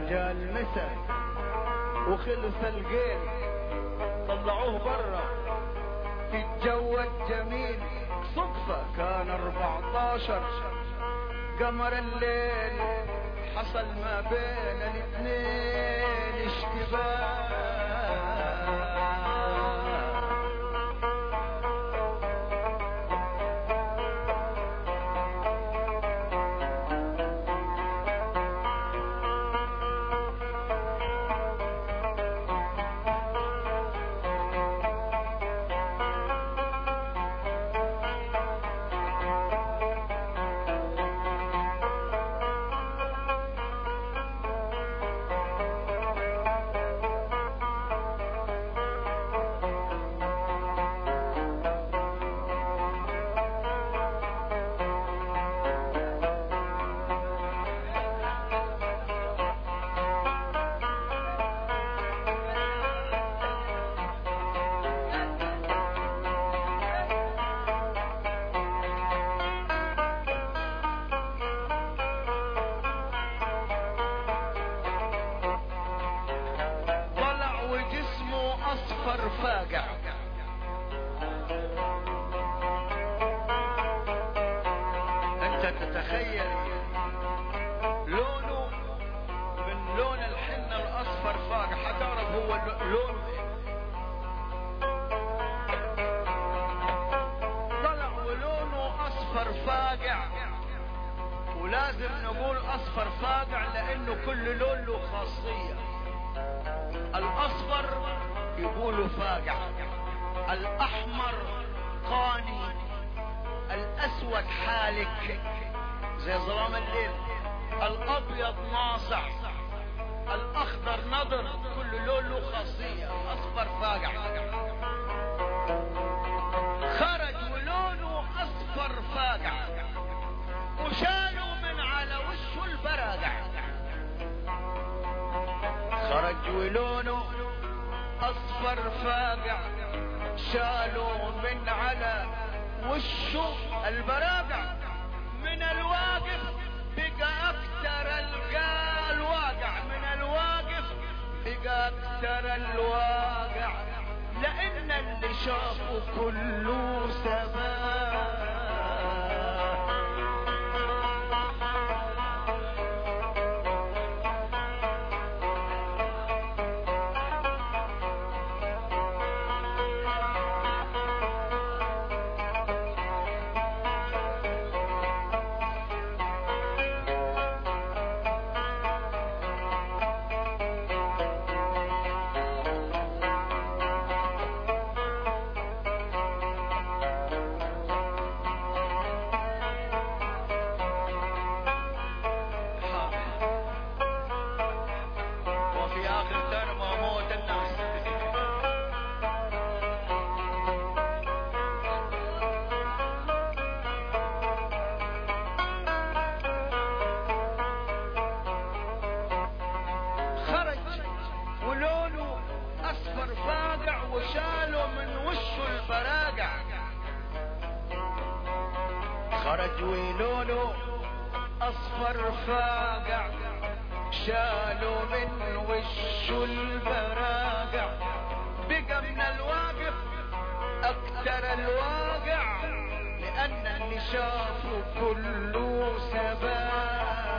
جاء المسا وخلص القيل طلعوه برا في الجو الجميل صدفة كان 14 قمر الليل حصل ما بين الاثنين اشتباه طلع وجسمه اصفر فاقع انت تتخيل لونه من لون الحنة الاصفر فاقع حتعرف هو لو- لونه ايه طلع ولونه اصفر فاقع ولازم نقول اصفر فاقع لانه كل لون له خاصيه الاصفر يقولوا فاقع الاحمر قاني الاسود حالك زي ظلام الليل الابيض ناصع الاخضر نضر كل لون له خاصيه الاصفر فاقع خرج ولونه اصفر فاقع وشالوا من على وشه البراقع خرج ولونه اصفر فاقع شالوا من على وشه البراقع من الواقف بقى اكتر القال واقع من الواقف بقى اكتر الواقع لان اللي شافه كله سباب وفي اخر ترمى موت الناس خرج ولونه اصفر فاقع وشاله من وشه البراقع خرج ولونه اصفر فاقع شالوا من وشه البراقع بقى من الواقف اكتر الواقع لان اللي شافه كله سباب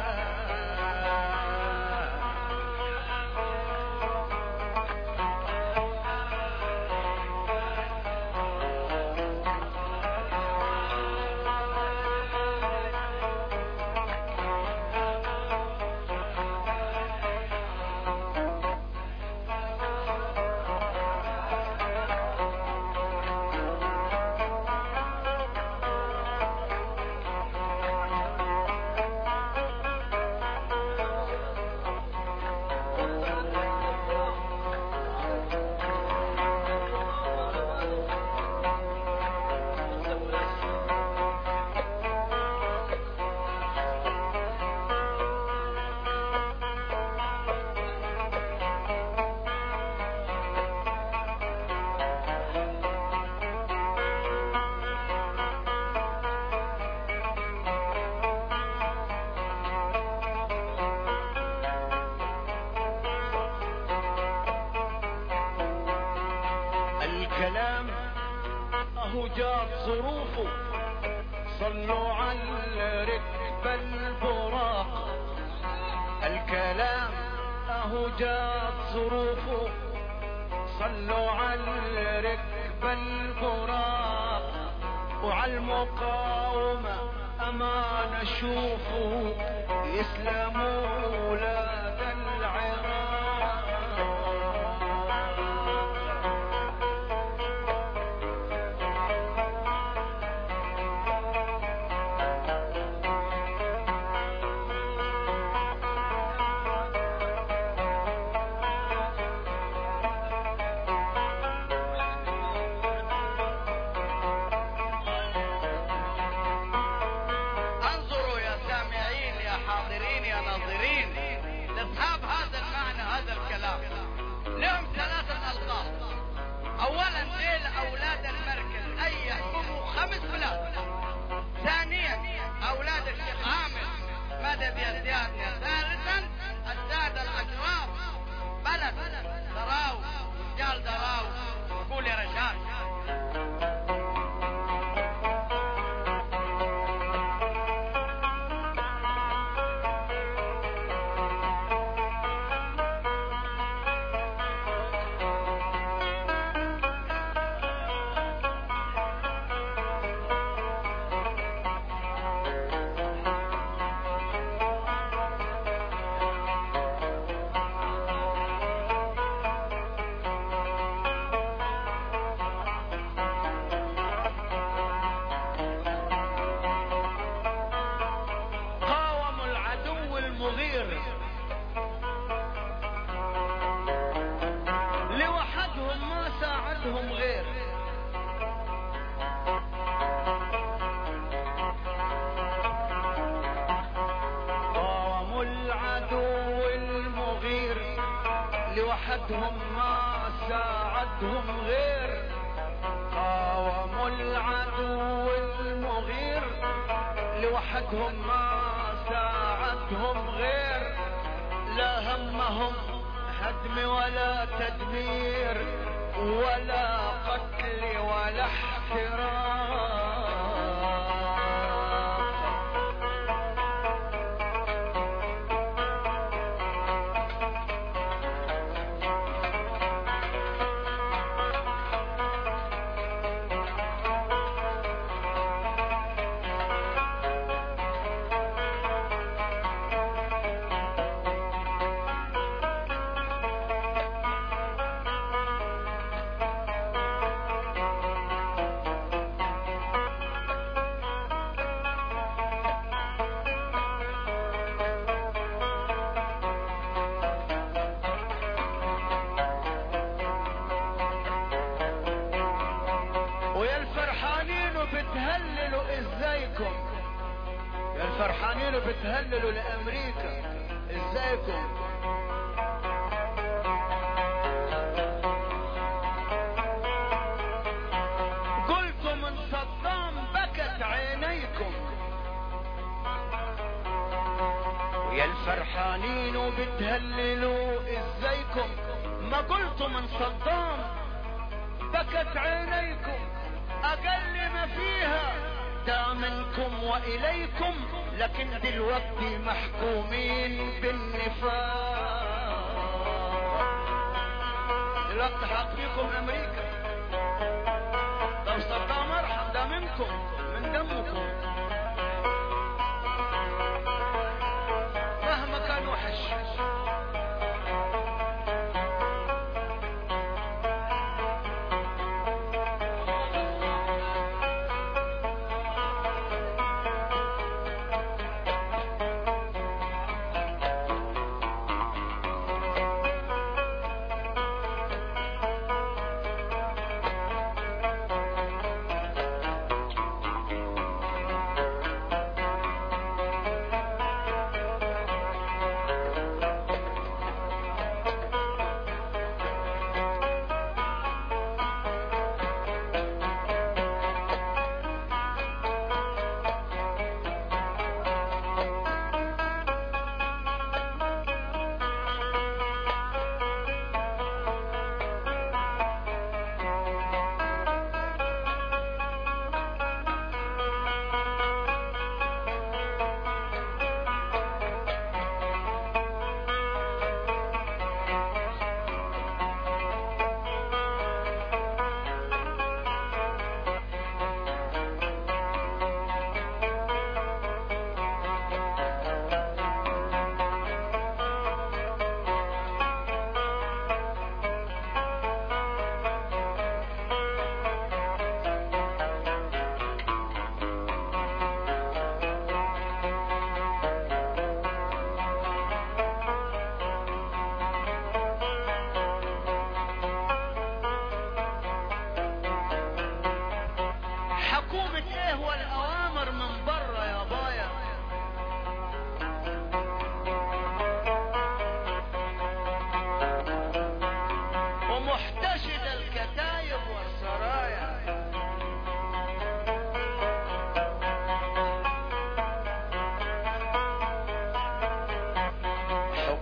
جات ظروفه صلوا على ركب البراق الكلام اهو جات ظروفه صلوا على ركب البراق وعلى المقاومة امان اشوفه يسلموا ولاد العراق انظروا يا سامعين يا حاضرين يا ناظرين لاصحاب هذا المعنى هذا الكلام لهم ثلاثة القاب اولا ديل اولاد المركز اي يحكموا خمس بلاد ثانيا اولاد الشيخ عامر مدد يا زياد ثالثا السادة الاشراف بلد دراو رجال دراو قول يا رشاد قاوموا العدو المغير لوحدهم ما ساعدهم غير قاوموا العدو المغير لوحدهم ما ساعدهم غير قاوموا العدو المغير لوحدهم ما ساعدهم غير لا همهم هدم ولا تدمير ولا قتل ولا احتراق ويا الفرحانين وبتهللوا ازايكم يا الفرحانين وبتهللوا لامريكا ازايكم قلتوا من صدام بكت عينيكم ويا الفرحانين وبتهللوا ازايكم ما قلتوا من صدام بكت عينيكم اقل ما فيها دا منكم واليكم لكن دلوقتي محكومين بالنفاق دلوقتي حق فيكم امريكا طب صدام ارحم ده منكم من دمكم مهما كان وحش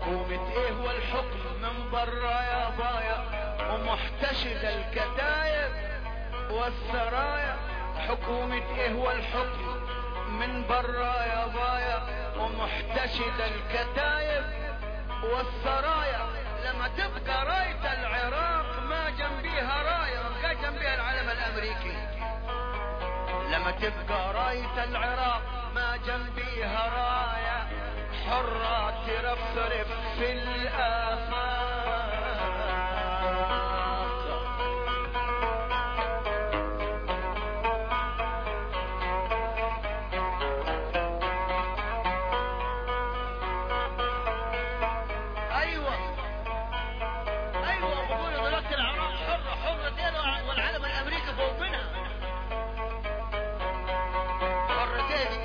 حكومة ايه والحكم من برا يا بايا ومحتشد الكتايب والسرايا حكومة ايه والحكم من برا يا بايا ومحتشد الكتايب والسرايا لما تبقى راية العراق ما جنبيها راية ما بقى جنبيها العلم الامريكي لما تبقى راية العراق ما جنبيها راية حرة ترفرف في الآفاق ايوه ايوه بقول دلوقتي العراق حرة حرة ايه والعالم الامريكي فوق منها حرتين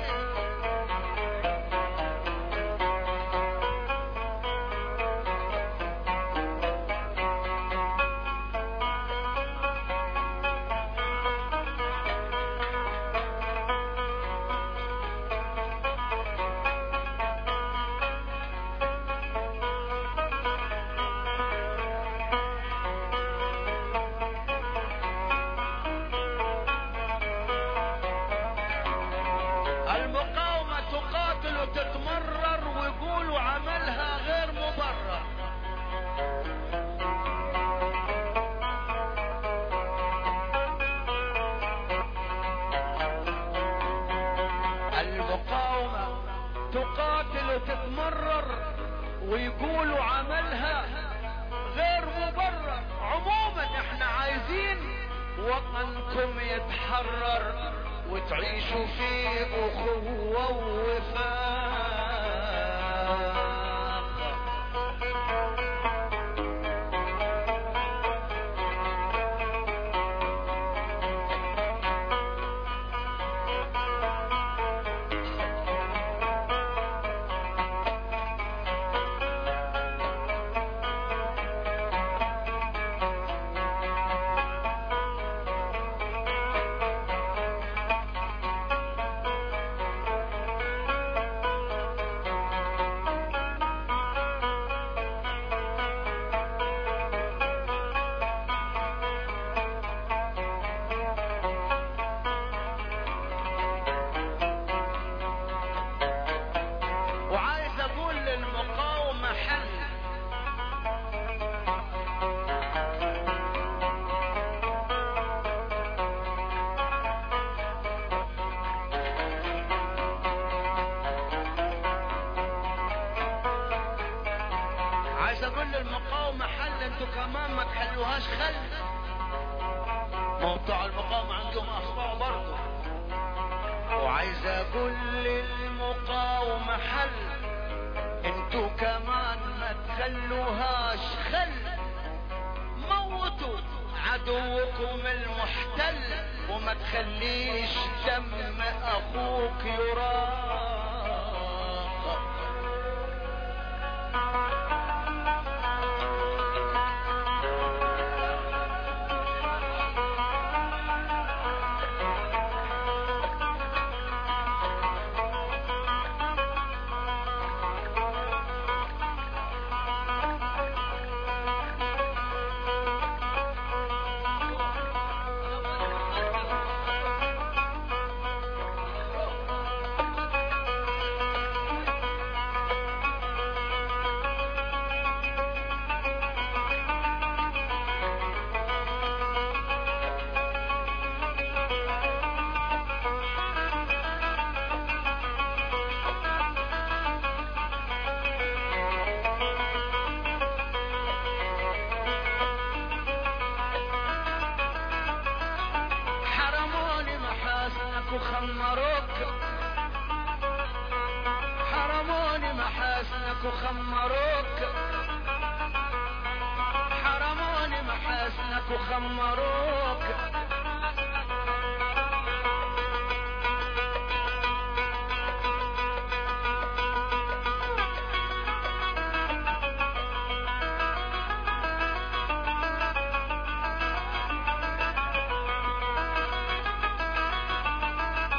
المقاومة تقاتل وتتمرر ويقولوا عملها غير مبرر المقاومة تقاتل وتتمرر ويقولوا عملها غير مبرر عموما احنا عايزين وطنكم يتحرر وتعيشوا في اخوة ووفاق وعايز اقول للمقاومة حل عايز اقول للمقاومة حل انتوا كمان ما تحلوهاش خل ما هو بتوع المقاومة عندهم اخطاء برضه وعايز اقول للمقاومة حل انتوا كمان ما تخلوهاش خل موتوا عدوكم المحتل وما تخليش دم اخوك يراق حرموني محاسنك وخمروك حرموني محاسنك وخمروك حرموني محاسنك وخمروك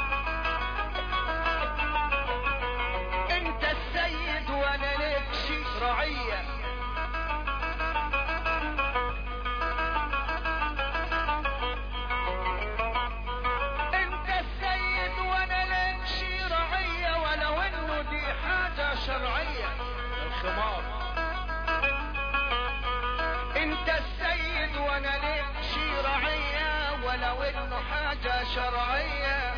انت السيد وانا لك شي رعية انت السيد وانا لك شي رعية ولو انه دي حاجة شرعية الخمار انت السيد وانا لك شي رعية ولو انه حاجة شرعية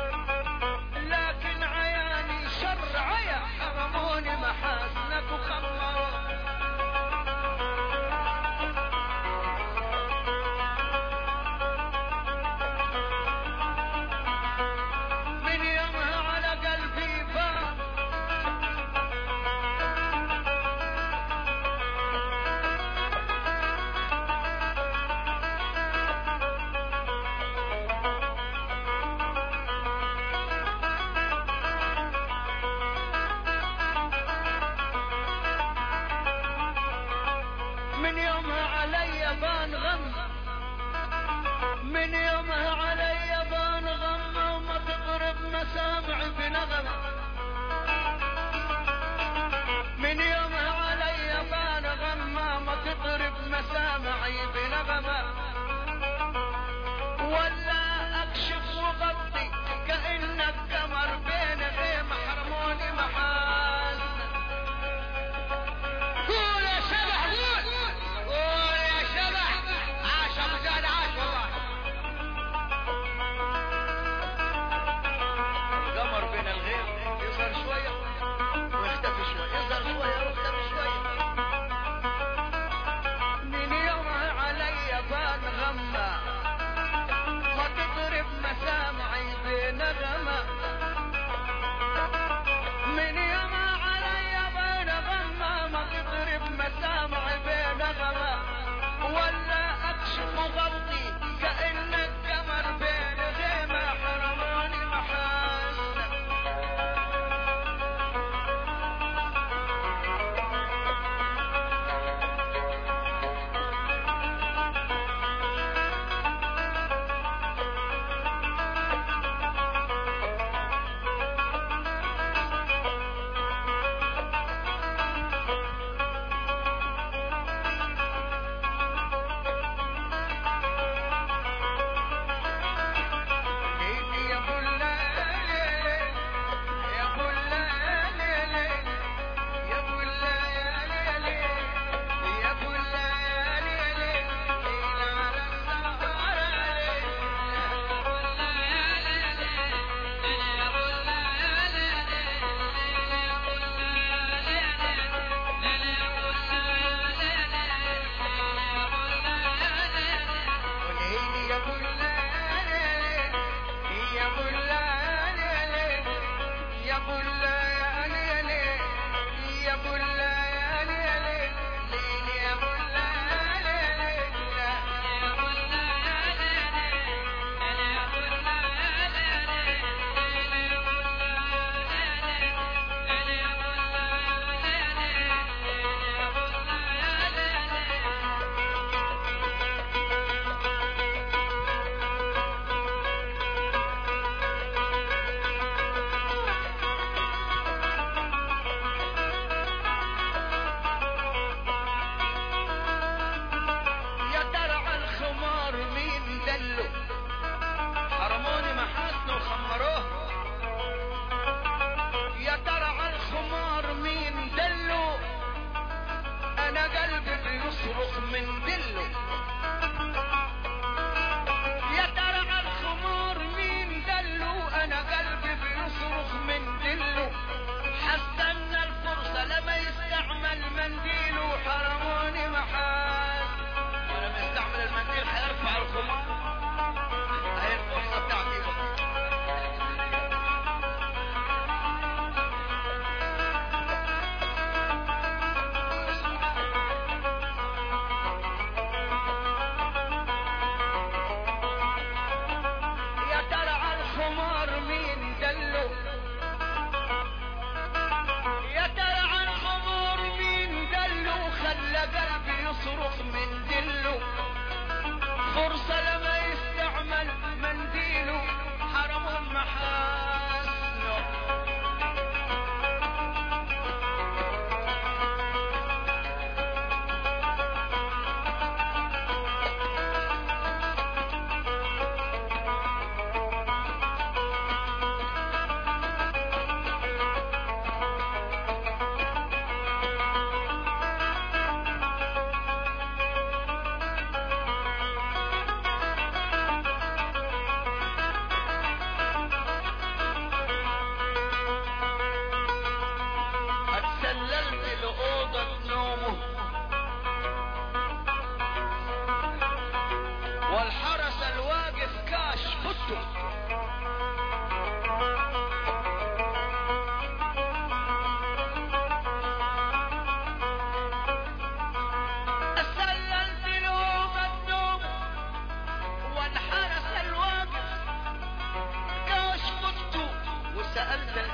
لكن عياني شرعية حرموني محاسنك وخمروا من يومها على قلبي فاق من يومها علي بان غم من يومها علي بان غم وما تضرب مسامعي بنغمة من يومها علي بان غم ما تضرب مسامعي بنغمة ولا اكشف وغطي كانك قمر بين غيم حرموني محاسن قول يا شبح قول قول يا شبح عاش ابو زاد عاش والله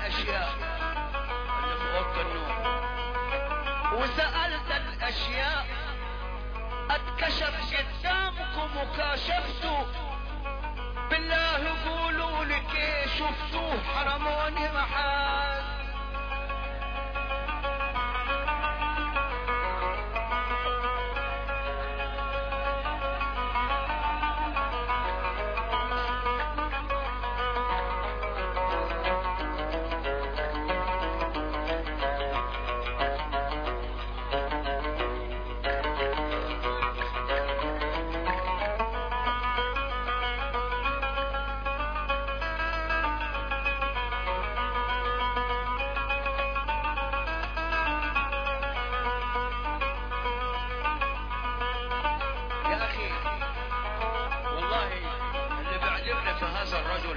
الاشياء اللي في اوضه النوم وسالت الاشياء اتكشف قدامكم وكاشفتوا بالله قولوا لي كيف شفتوه حرموني محال يا اخي والله اللي بيعجبني في هذا الرجل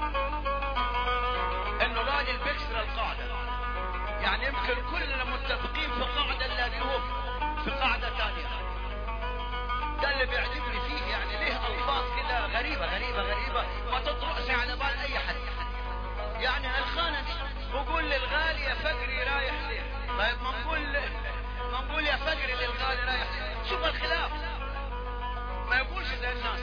انه راجل بيكسر القاعده يعني يمكن كلنا متفقين في قاعده نلاقيه في قاعده ثانيه ده اللي بيعجبني فيه يعني ليه الفاظ كده غريبه غريبه غريبه ما تطرقش على بال اي حد يعني الخانه دي بقول للغالي يا فقري رايح ليه طيب ما نقول ما نقول يا فقري للغالي رايح ليه شوف الخلاف ما يقولش زي الناس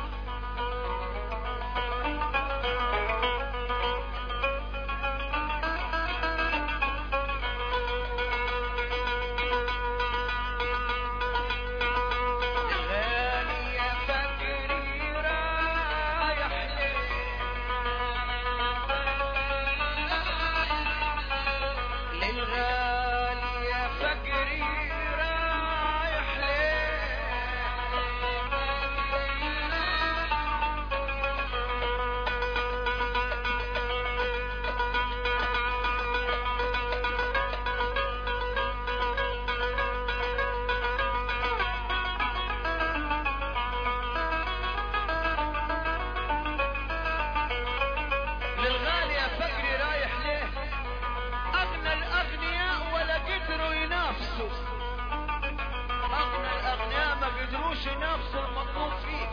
غالي يا فقري رايح ليه للغالي يا فقري رايح للغالي يا فقري رايح ليه اغنى الاغنياء ولا قدروا ينافسوا اغنى الاغنياء ما قدروش ينافسوا المطلوب فيه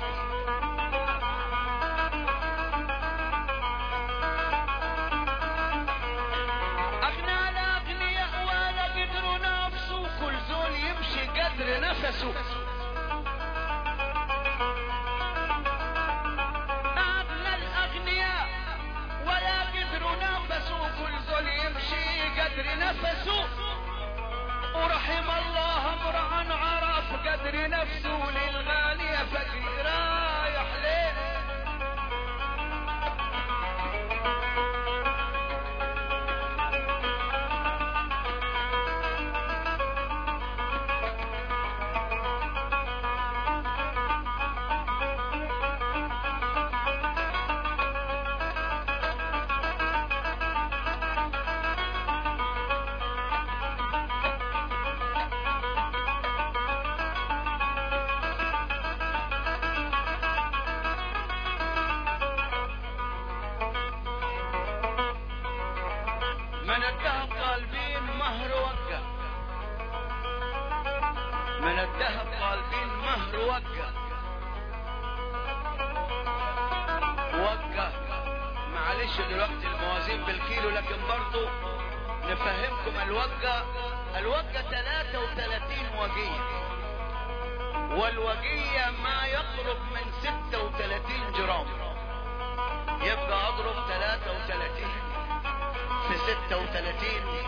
اغنى الاغنياء ولا قدروا ينافسوا كل زول يمشي قدر نفسه أغنى الأغنياء ولا قدروا نفسوا كل زول يمشي قدر نفسه ورحم الله امرأ عرف قدر نفسه للغالي فقير رايح ليه من الذهب طالبين مهر وقع من الذهب طالبين مهر وقع وقع معلش دلوقتي الموازين بالكيلو لكن برضو نفهمكم الوقع الوقع 33 وقية والوقية ما يقرب من 36 جرام يبقى اضرب 33 في 36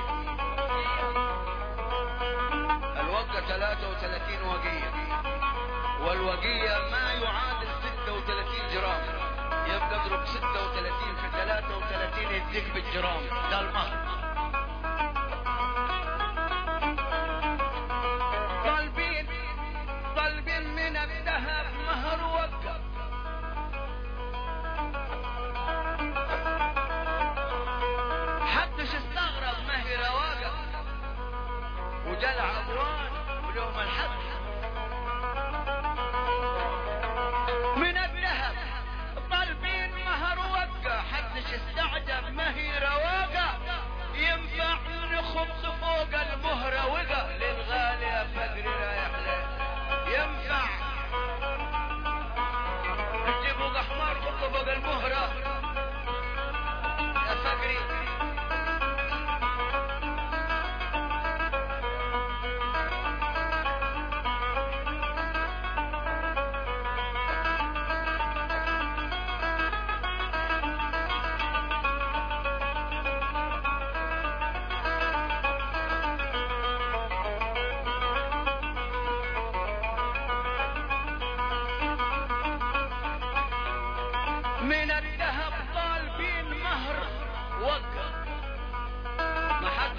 الوقع 33 وقية والوقية ما يعادل 36 جرام يبقى اضرب 36 في 33 يديك بالجرام ده المهر طالبين طالبين من الذهب مهر وقع حدش استغرب ما هي رواقة وجلع أبوان ولهم الحق من الذهب طالبين مهر وقع حدش استعجب ما هي رواقة ينفع نخبط فوق المهرة وقع للغالي يا فقري رايح ليه ينفع تجيبوا حمار حطوا فوق المهرة يا فقري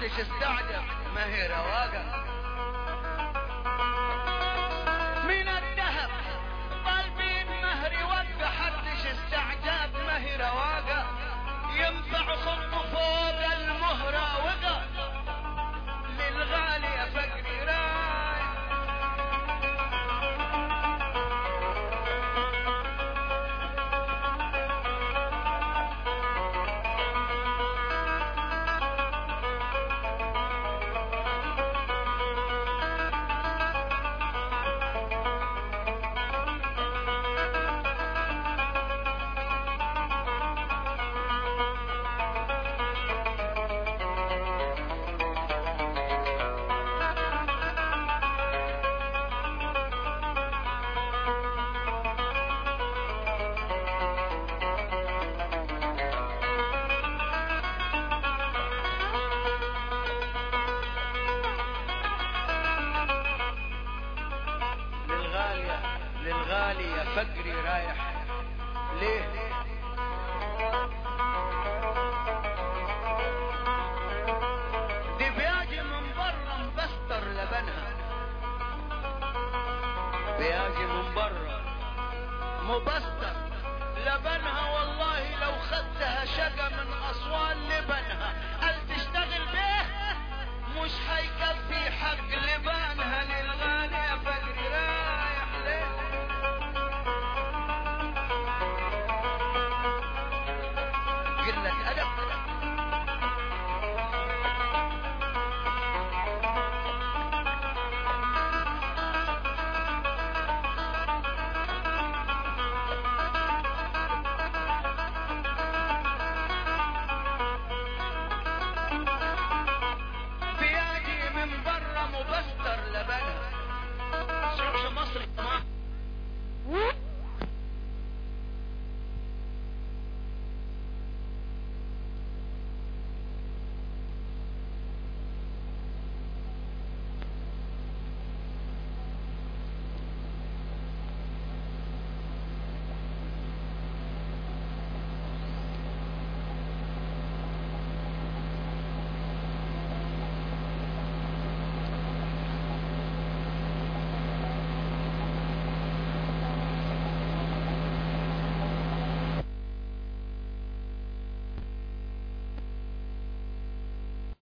محدش استعجب ما هي رواقة من الذهب طالبين مهر وقع حدش استعجاب ما هي رواقة ينفع صب فوق المهرة وقع للغالي يا فقري راي للغالية للغالي يا فقري رايح ليه دي بياجي من برا مبستر لبنها بياجي من برا مبستر لبنها والله لو خدتها شقة من أصوات